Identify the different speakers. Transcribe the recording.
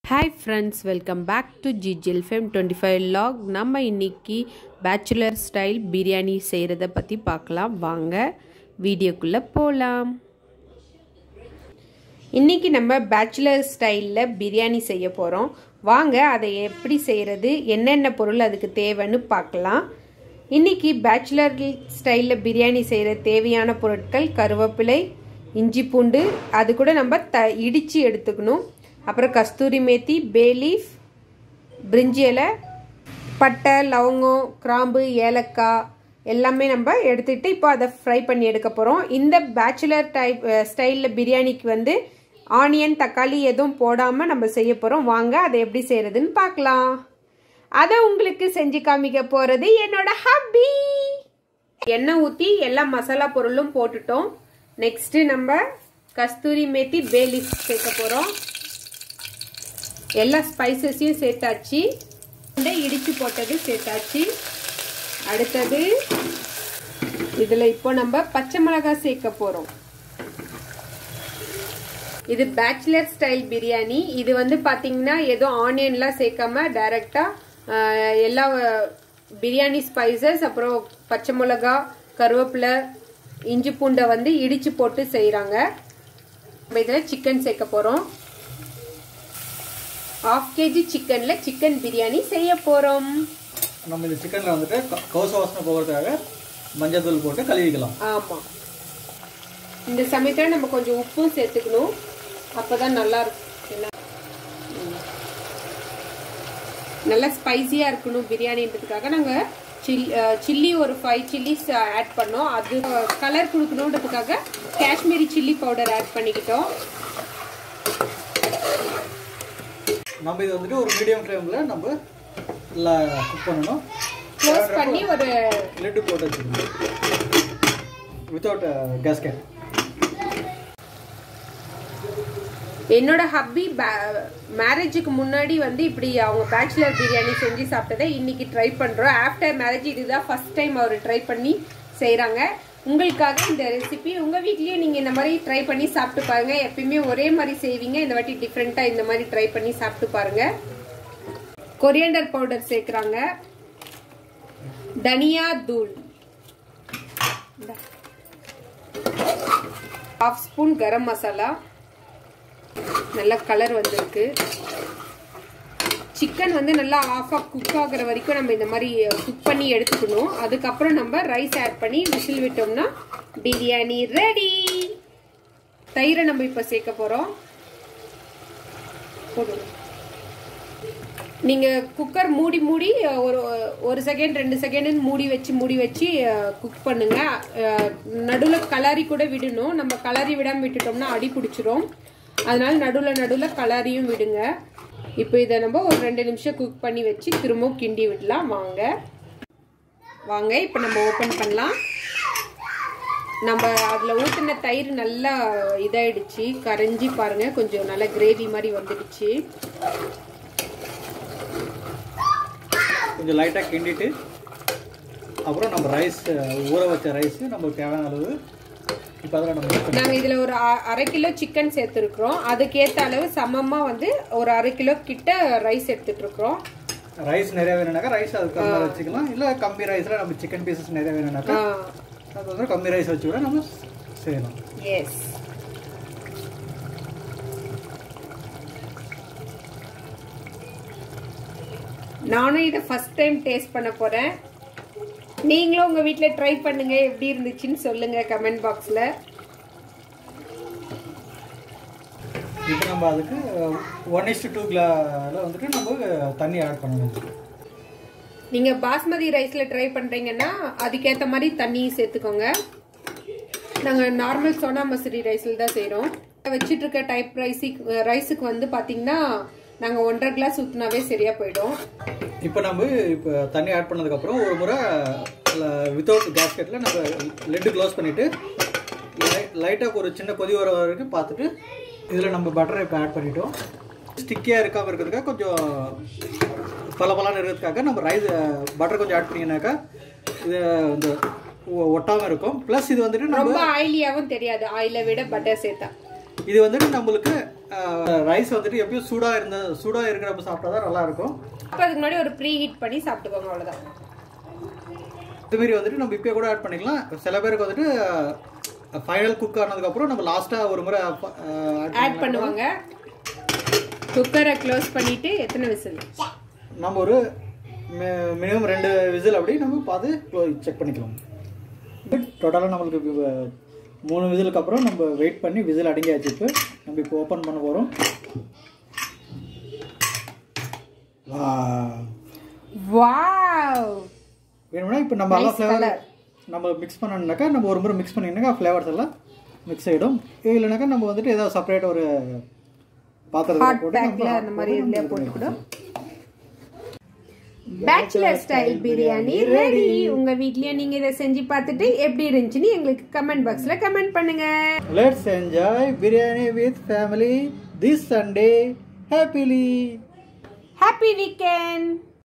Speaker 1: hi friends welcome back to GGL fame twenty five vlog நம்ம இன்னைக்கு bachelor style biryani செய்கிறத பற்றி பார்க்கலாம் வாங்க வீடியோக்குள்ளே போகலாம் இன்றைக்கி நம்ம பேச்சுலர் ஸ்டைலில் பிரியாணி செய்ய போகிறோம் வாங்க அதை எப்படி செய்கிறது என்னென்ன பொருள் அதுக்கு தேவைன்னு பார்க்கலாம் இன்றைக்கி பேச்சுலர் ஸ்டைலில் பிரியாணி செய்கிற தேவையான பொருட்கள் கருவேப்பிலை இஞ்சி பூண்டு அது கூட நம்ம த இடித்து எடுத்துக்கணும் அப்புறம் கஸ்தூரி மேத்தி பேலீஃப் பிரிஞ்சி இலை பட்டை லவங்கம் கிராம்பு ஏலக்காய் எல்லாமே நம்ம எடுத்துகிட்டு இப்போ அதை ஃப்ரை பண்ணி எடுக்க போகிறோம் இந்த பேச்சுலர் டைப் ஸ்டைலில் பிரியாணிக்கு வந்து ஆனியன் தக்காளி எதுவும் போடாமல் நம்ம செய்ய போகிறோம் வாங்க அதை எப்படி செய்கிறதுன்னு பார்க்கலாம் அதை உங்களுக்கு செஞ்சு காமிக்க போகிறது என்னோட ஹாபி எண்ணெய் ஊற்றி எல்லா மசாலா பொருளும் போட்டுட்டோம் நெக்ஸ்ட்டு நம்ம கஸ்தூரி மேத்தி பேலிஃப் சேர்க்க போகிறோம் எல்லா ஸ்பைசஸையும் சேர்த்தாச்சு இடித்து போட்டது சேர்த்தாச்சு அடுத்தது இதில் இப்போ நம்ம பச்சை மிளகாய் சேர்க்க போகிறோம் இது பேச்சுலர் ஸ்டைல் பிரியாணி இது வந்து பார்த்தீங்கன்னா எதுவும் ஆனியன்லாம் சேர்க்காம டைரெக்டாக எல்லா பிரியாணி ஸ்பைசஸ் அப்புறம் பச்சை மிளகா கருவேப்பிலை இஞ்சி பூண்டை வந்து இடித்து போட்டு செய்கிறாங்க நம்ம இதில் சிக்கன் சேர்க்க போகிறோம் ஹாஃப் கேஜி சிக்கனில் சிக்கன் பிரியாணி செய்ய போகிறோம்
Speaker 2: நம்ம இந்த சிக்கனில் வந்துட்டு கவுச வாசனை போகிறதுக்காக மஞ்சள் தூள் போட்டு கழுவிக்கலாம்
Speaker 1: ஆமாம் இந்த சமயத்தில் நம்ம கொஞ்சம் உப்பும் சேர்த்துக்கணும் அப்போ தான் நல்லா இருக்கும் நல்லா ஸ்பைசியாக இருக்கணும் பிரியாணின்றதுக்காக நாங்கள் சில் சில்லி ஒரு ஃபைவ் சில்லிஸ் ஆட் பண்ணோம் அது கலர் கொடுக்கணுன்றதுக்காக காஷ்மீரி சில்லி பவுடர் ஆட் பண்ணிக்கிட்டோம்
Speaker 2: நம்ம இது வந்துட்டு ஒரு மீடியம் ஃப்ளேமில் நம்ம நல்லா குக் பண்ணணும்
Speaker 1: க்ளோஸ் பண்ணி ஒரு
Speaker 2: லிட்டு போட்டு வச்சுக்கணும் வித்தவுட் கேஸ்கெட்
Speaker 1: என்னோட ஹப்பி மேரேஜுக்கு முன்னாடி வந்து இப்படி அவங்க பேச்சுலர் பிரியாணி செஞ்சு சாப்பிட்டதை இன்னைக்கு ட்ரை பண்ணுறோம் ஆஃப்டர் மேரேஜ் இதுதான் ஃபர்ஸ்ட் டைம் அவர் ட்ரை பண்ணி செய்கிறாங்க உங்களுக்காக இந்த ரெசிபி உங்கள் வீட்லேயும் நீங்கள் இந்த மாதிரி ட்ரை பண்ணி சாப்பிட்டு பாருங்க எப்பயுமே ஒரே மாதிரி செய்வீங்க இந்த வாட்டி டிஃப்ரெண்ட்டாக இந்த மாதிரி ட்ரை பண்ணி சாப்பிட்டு பாருங்க கொரியண்டர் பவுடர் சேர்க்குறாங்க தனியா தூள் ஹாஃப் ஸ்பூன் கரம் மசாலா நல்ல கலர் வந்திருக்கு சிக்கன் வந்து நல்லா ஆஃப் ஆஃப் குக் ஆகுற வரைக்கும் நம்ம இந்த மாதிரி குக் பண்ணி எடுத்துக்கணும் அதுக்கப்புறம் நம்ம ரைஸ் ஆட் பண்ணி விசில் விட்டோம்னா பிரியாணி ரெடி தயிரை நம்ம இப்போ சேர்க்க போகிறோம் நீங்கள் குக்கர் மூடி மூடி ஒரு ஒரு செகண்ட் ரெண்டு செகண்ட் மூடி வச்சு மூடி வச்சு குக் பண்ணுங்க நடுவில் கலரி கூட விடணும் நம்ம கலரி விடாமல் விட்டுட்டோம்னா அடி பிடிச்சிரும் அதனால நடுவில் நடுவில் கலரியும் விடுங்க இப்போ இதை நம்ம ஒரு ரெண்டு நிமிஷம் குக் பண்ணி வச்சு திரும்பவும் கிண்டி விடலாம் வாங்க வாங்க இப்போ நம்ம ஓப்பன் பண்ணலாம் நம்ம அதில் ஊற்றின தயிர் நல்லா இதாயிடுச்சு கரைஞ்சி பாருங்க கொஞ்சம் நல்லா கிரேவி மாதிரி வந்துடுச்சு
Speaker 2: கொஞ்சம் லைட்டாக கிண்டிட்டு அப்புறம் நம்ம ரைஸ் ஊற வச்ச ரைஸ் நமக்கு தேவையான அளவு இப்போ அதில் நம்ம
Speaker 1: நாங்கள் இதில் ஒரு அரை கிலோ சிக்கன் சேர்த்துருக்குறோம் அதுக்கேற்ற அளவு சமமாக வந்து ஒரு அரை கிலோ கிட்ட ரைஸ் எடுத்துட்ருக்குறோம்
Speaker 2: ரைஸ் நிறைய வேணும்னாக்கா ரைஸ் அதுக்கு கம்மியாக வச்சுக்கலாம் இல்லை கம்மி ரைஸில் நம்ம சிக்கன் பீசஸ் நிறைய வேணும்னாக்கா அது வந்து கம்மி ரைஸ் வச்சு கூட நம்ம செய்யலாம்
Speaker 1: எஸ் நானும் இதை ஃபர்ஸ்ட் டைம் டேஸ்ட் பண்ண போகிறேன் நீங்களும் உங்கள் வீட்டில் ட்ரை பண்ணுங்க எப்படி இருந்துச்சுன்னு சொல்லுங்க கமெண்ட் பாக்ஸில்
Speaker 2: இப்போ நம்ம அதுக்கு ஒன் இஸ்டு டூ கிளாவில் வந்துட்டு நம்ம தண்ணி ஆட் பண்ணணும்
Speaker 1: நீங்கள் பாஸ்மதி ரைஸில் ட்ரை பண்ணுறீங்கன்னா அதுக்கேற்ற மாதிரி தண்ணி சேர்த்துக்கோங்க நாங்கள் நார்மல் சோனா மசூரி ரைஸில் தான் செய்கிறோம் வச்சுட்டு இருக்க டைப் ரைஸுக்கு ரைஸுக்கு வந்து பார்த்தீங்கன்னா நாங்கள் ஒன்றரை கிளாஸ் ஊற்றினாவே சரியாக போயிடும்
Speaker 2: இப்போ நம்ம இப்போ தண்ணி ஆட் பண்ணதுக்கப்புறம் ஒரு முறை வித்தவுட் கேஸ்கெட்டில் நம்ம லெட்டு க்ளோஸ் பண்ணிவிட்டு லைட்டாக ஒரு சின்ன கொதி வர வரைக்கும் பார்த்துட்டு இதில் நம்ம பட்டரை இப்போ ஆட் பண்ணிட்டோம் ஸ்டிக்கியாக இருக்காமல் இருக்கிறதுக்காக கொஞ்சம் பல பலான்னு இருக்கிறதுக்காக நம்ம ரைஸ் பட்டர் கொஞ்சம் ஆட் பண்ணிங்கனாக்கா இது இந்த ஒட்டாமல் இருக்கும் ப்ளஸ் இது வந்துட்டு நம்ம
Speaker 1: ரொம்ப ஆயிலியாகவும் தெரியாது ஆயிலை விட பட்டர் சேர்த்தா
Speaker 2: இது வந்துட்டு நம்மளுக்கு ரைஸ் வந்துட்டு எப்பயும் சூடாக இருந்த சூடாக இருக்கிறப்ப சாப்பிட்டா தான் நல்லா இருக்கும்
Speaker 1: அப்போ அதுக்கு முன்னாடி ஒரு ப்ரீ ஹீட் பண்ணி சாப்பிட்டுக்கோங்க அவ்வளோதான்
Speaker 2: இதுமாரி வந்துட்டு நம்ம இப்பயே கூட ஆட் பண்ணிக்கலாம் சில பேருக்கு வந்துட்டு ஃபைனல் குக் ஆனதுக்கப்புறம் நம்ம லாஸ்ட்டாக ஒரு முறை
Speaker 1: ஆட் பண்ணுவாங்க குக்கரை க்ளோஸ் பண்ணிட்டு எத்தனை விசில்
Speaker 2: நம்ம ஒரு மினிமம் ரெண்டு விசில் அப்படி நம்ம பார்த்து செக் பண்ணிக்கலாம் டோட்டலாக நம்மளுக்கு இப்போ மூணு விசிலுக்கு அப்புறம் நம்ம வெயிட் பண்ணி விசில் அடங்கியாச்சு இப்போ நம்ம இப்போ ஓப்பன் பண்ண போகிறோம்
Speaker 1: வாவ்
Speaker 2: வேணும்னா இப்போ நம்ம எல்லா ஃப்ளேவர் நம்ம மிக்ஸ் பண்ணணுனாக்கா நம்ம ஒரு முறை மிக்ஸ் பண்ணிங்கனாக்கா ஃப்ளேவர்ஸ் எல்லாம் மிக்ஸ் ஆகிடும் இல்லைனாக்கா நம்ம வந்துட்டு ஏதாவது செப்பரேட் ஒரு பாத்திரத்தில் போட்டு
Speaker 1: பேக்ல அந்த மாதிரி இதுல போட்டு கூட பேச்சுலர் ஸ்டைல் பிரியாணி ரெடி உங்க வீட்லயும் நீங்க இதை செஞ்சு பார்த்துட்டு எப்படி இருந்துச்சுன்னு எங்களுக்கு கமெண்ட் பாக்ஸ்ல கமெண்ட் பண்ணுங்க
Speaker 2: let's enjoy biryani with family this Sunday happily
Speaker 1: happy weekend